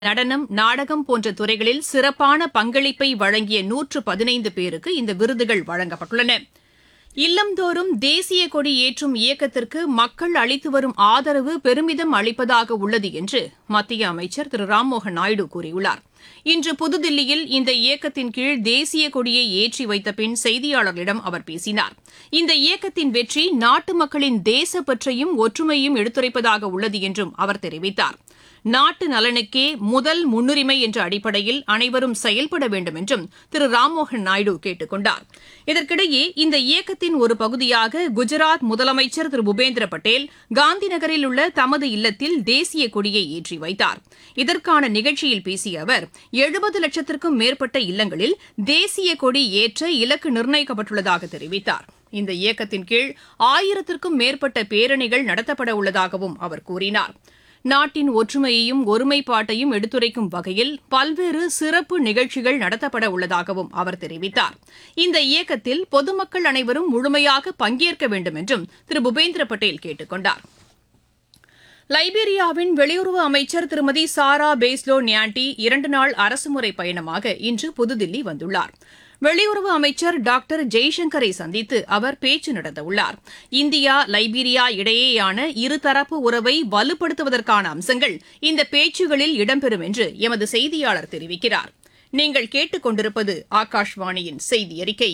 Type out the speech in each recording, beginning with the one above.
நடனம் நாடகம் போன்ற துறைகளில் சிறப்பான பங்களிப்பை வழங்கிய நூற்று பதினைந்து பேருக்கு இந்த விருதுகள் வழங்கப்பட்டுள்ளன இல்லந்தோறும் தேசிய கொடி ஏற்றும் இயக்கத்திற்கு மக்கள் அளித்து வரும் ஆதரவு பெருமிதம் அளிப்பதாக உள்ளது என்று மத்திய அமைச்சர் திரு ராம்மோகன் நாயுடு கூறியுள்ளார் இன்று புதுதில்லியில் இந்த இயக்கத்தின் கீழ் தேசிய கொடியை ஏற்றி வைத்த பின் செய்தியாளர்களிடம் அவர் பேசினார் இந்த இயக்கத்தின் வெற்றி நாட்டு மக்களின் தேசப்பற்றையும் ஒற்றுமையும் எடுத்துரைப்பதாக உள்ளது என்றும் அவர் தெரிவித்தார் நாட்டு நலனுக்கே முதல் முன்னுரிமை என்ற அடிப்படையில் அனைவரும் செயல்பட வேண்டும் என்றும் திரு ராம்மோகன் நாயுடு கேட்டுக் கொண்டார் இதற்கிடையே இந்த இயக்கத்தின் ஒரு பகுதியாக குஜராத் முதலமைச்சர் திரு பூபேந்திர பட்டேல் காந்தி நகரில் உள்ள தமது இல்லத்தில் தேசிய கொடியை ஏற்றி வைத்தார் இதற்கான நிகழ்ச்சியில் பேசிய அவர் எழுபது லட்சத்திற்கும் மேற்பட்ட இல்லங்களில் தேசிய கொடி ஏற்ற இலக்கு நிர்ணயிக்கப்பட்டுள்ளதாக தெரிவித்தார் இந்த இயக்கத்தின் கீழ் ஆயிரத்திற்கும் மேற்பட்ட பேரணிகள் நடத்தப்பட உள்ளதாகவும் அவர் கூறினார் நாட்டின் ஒற்றுமையையும் ஒருமைப்பாட்டையும் எடுத்துரைக்கும் வகையில் பல்வேறு சிறப்பு நிகழ்ச்சிகள் நடத்தப்பட உள்ளதாகவும் அவர் தெரிவித்தார் இந்த இயக்கத்தில் பொதுமக்கள் அனைவரும் முழுமையாக பங்கேற்க வேண்டும் என்றும் திரு பூபேந்திர பட்டேல் கேட்டுக் கொண்டார் லைபீரியாவின் வெளியுறவு அமைச்சர் திருமதி சாரா பேஸ்லோ நியாண்டி இரண்டு நாள் அரசுமுறை பயணமாக இன்று புதுதில்லி வந்துள்ளார் வெளியுறவு அமைச்சர் டாக்டர் ஜெய்சங்கரை சந்தித்து அவர் பேச்சு நடத்தவுள்ளார் இந்தியா லைபீரியா இடையேயான இருதரப்பு உறவை வலுப்படுத்துவதற்கான அம்சங்கள் இந்த பேச்சுகளில் இடம்பெறும் என்று எமது செய்தியாளர் தெரிவிக்கிறார் நீங்கள் கேட்டுக்கொண்டிருப்பது ஆகாஷ்வாணியின் செய்தி அறிக்கை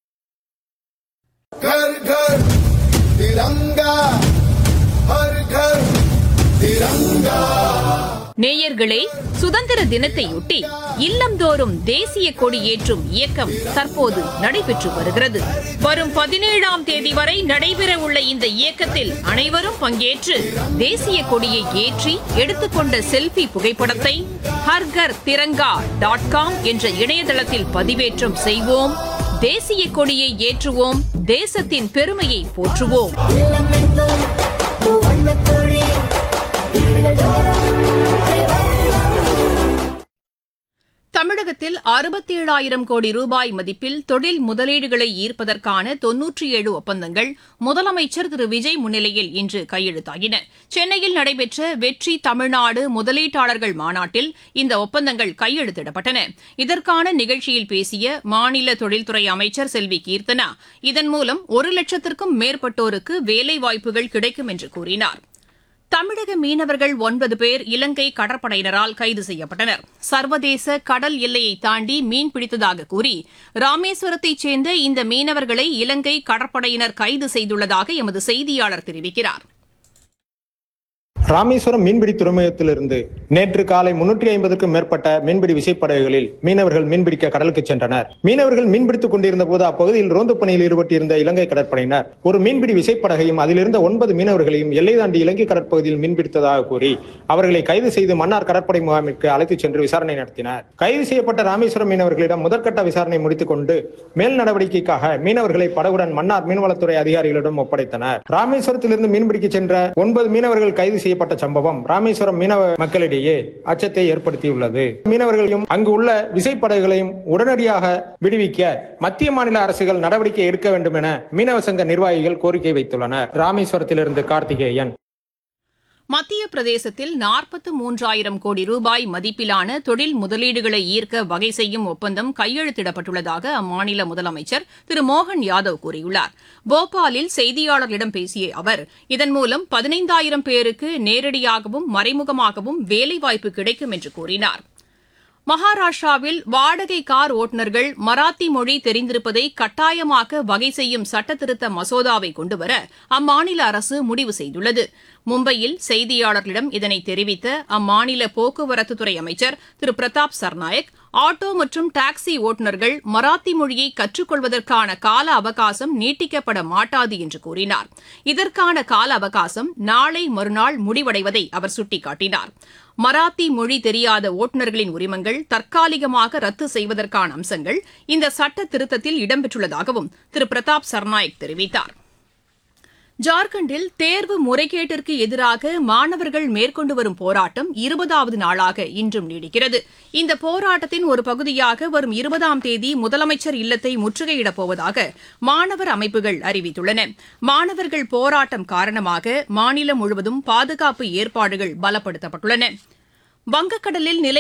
घर घर तिरंगा हर घर तिरंगा நேயர்களே சுதந்திர தினத்தையொட்டி இல்லந்தோறும் தேசிய கொடி ஏற்றும் இயக்கம் தற்போது நடைபெற்று வருகிறது வரும் பதினேழாம் தேதி வரை நடைபெறவுள்ள இந்த இயக்கத்தில் அனைவரும் பங்கேற்று தேசிய கொடியை ஏற்றி எடுத்துக்கொண்ட செல்ஃபி புகைப்படத்தை ஹர்கர் திரங்கா டாட் காம் என்ற இணையதளத்தில் பதிவேற்றம் செய்வோம் தேசிய கொடியை ஏற்றுவோம் தேசத்தின் பெருமையை போற்றுவோம் தமிழகத்தில் அறுபத்தேழாயிரம் கோடி ரூபாய் மதிப்பில் தொழில் முதலீடுகளை ஈர்ப்பதற்கான தொன்னூற்றி ஏழு ஒப்பந்தங்கள் முதலமைச்சர் திரு விஜய் முன்னிலையில் இன்று கையெழுத்தாகின சென்னையில் நடைபெற்ற வெற்றி தமிழ்நாடு முதலீட்டாளர்கள் மாநாட்டில் இந்த ஒப்பந்தங்கள் கையெழுத்திடப்பட்டன இதற்கான நிகழ்ச்சியில் பேசிய மாநில தொழில்துறை அமைச்சர் செல்வி கீர்த்தனா இதன் மூலம் ஒரு லட்சத்திற்கும் மேற்பட்டோருக்கு வேலைவாய்ப்புகள் கிடைக்கும் என்று கூறினார் தமிழக மீனவர்கள் ஒன்பது பேர் இலங்கை கடற்படையினரால் கைது செய்யப்பட்டனர் சர்வதேச கடல் எல்லையை தாண்டி மீன் பிடித்ததாக கூறி ராமேஸ்வரத்தைச் சேர்ந்த இந்த மீனவர்களை இலங்கை கடற்படையினர் கைது செய்துள்ளதாக எமது செய்தியாளர் தெரிவிக்கிறார் ராமேஸ்வரம் மீன்பிடி துறைமுகத்திலிருந்து நேற்று காலை முன்னூற்றி ஐம்பதுக்கும் மேற்பட்ட மீன்பிடி விசைப்படகுகளில் மீனவர்கள் மீன்பிடிக்க கடலுக்கு சென்றனர் மீனவர்கள் மீன்பிடித்துக் கொண்டிருந்த போது அப்பகுதியில் ரோந்து பணியில் ஈடுபட்டிருந்த இலங்கை கடற்படையினர் ஒரு மீன்பிடி விசைப்படகையும் அதிலிருந்த ஒன்பது மீனவர்களையும் எல்லை தாண்டி இலங்கை கடற்பகுதியில் மீன்பிடித்ததாக கூறி அவர்களை கைது செய்து மன்னார் கடற்படை முகாமிற்கு அழைத்துச் சென்று விசாரணை நடத்தினர் கைது செய்யப்பட்ட ராமேஸ்வரம் மீனவர்களிடம் முதற்கட்ட விசாரணை முடித்துக் கொண்டு மேல் நடவடிக்கைக்காக மீனவர்களை படகுடன் மன்னார் மீன்வளத்துறை அதிகாரிகளிடம் ஒப்படைத்தனர் ராமேஸ்வரத்திலிருந்து மீன்பிடிக்க சென்ற ஒன்பது மீனவர்கள் கைது செய்யப்பட்ட சம்பவம் ராமேஸ்வரம் மீனவ மக்களிடையே அச்சத்தை ஏற்படுத்தியுள்ளது மீனவர்களையும் அங்கு உள்ள விசைப்படகுகளையும் உடனடியாக விடுவிக்க மத்திய மாநில அரசுகள் நடவடிக்கை எடுக்க வேண்டும் என மீனவ சங்க நிர்வாகிகள் கோரிக்கை வைத்துள்ளனர் ராமேஸ்வரத்திலிருந்து கார்த்திகேயன் மத்திய பிரதேசத்தில் நாற்பத்து மூன்றாயிரம் கோடி ரூபாய் மதிப்பிலான தொழில் முதலீடுகளை ஈர்க்க வகை செய்யும் ஒப்பந்தம் கையெழுத்திடப்பட்டுள்ளதாக அம்மாநில முதலமைச்சர் திரு மோகன் யாதவ் கூறியுள்ளார் போபாலில் செய்தியாளர்களிடம் பேசிய அவர் இதன் மூலம் பதினைந்தாயிரம் பேருக்கு நேரடியாகவும் மறைமுகமாகவும் வேலைவாய்ப்பு கிடைக்கும் என்று கூறினார் மகாராஷ்டிராவில் வாடகை கார் ஓட்டுநர்கள் மராத்தி மொழி தெரிந்திருப்பதை கட்டாயமாக்க வகை செய்யும் சட்டத்திருத்த மசோதாவை கொண்டுவர அம்மாநில அரசு முடிவு செய்துள்ளது மும்பையில் செய்தியாளர்களிடம் இதனை தெரிவித்த அம்மாநில போக்குவரத்துத்துறை அமைச்சர் திரு பிரதாப் சர்நாயக் ஆட்டோ மற்றும் டாக்ஸி ஓட்டுநர்கள் மராத்தி மொழியை கற்றுக்கொள்வதற்கான கால அவகாசம் நீட்டிக்கப்பட மாட்டாது என்று கூறினார் இதற்கான கால அவகாசம் நாளை மறுநாள் முடிவடைவதை அவர் சுட்டிக்காட்டினார் மராத்தி மொழி தெரியாத ஓட்டுநர்களின் உரிமங்கள் தற்காலிகமாக ரத்து செய்வதற்கான அம்சங்கள் இந்த சட்ட திருத்தத்தில் இடம்பெற்றுள்ளதாகவும் திரு பிரதாப் சர்நாயக் தெரிவித்தார் ஜார்க்கண்டில் தேர்வு முறைகேட்டிற்கு எதிராக மாணவர்கள் மேற்கொண்டு வரும் போராட்டம் இருபதாவது நாளாக இன்றும் நீடிக்கிறது இந்த போராட்டத்தின் ஒரு பகுதியாக வரும் இருபதாம் தேதி முதலமைச்சர் இல்லத்தை முற்றுகையிடப் போவதாக மாணவர் அமைப்புகள் அறிவித்துள்ளன மாணவர்கள் போராட்டம் காரணமாக மாநிலம் முழுவதும் பாதுகாப்பு ஏற்பாடுகள் பலப்படுத்தப்பட்டுள்ளன வங்கக்கடலில் நிலை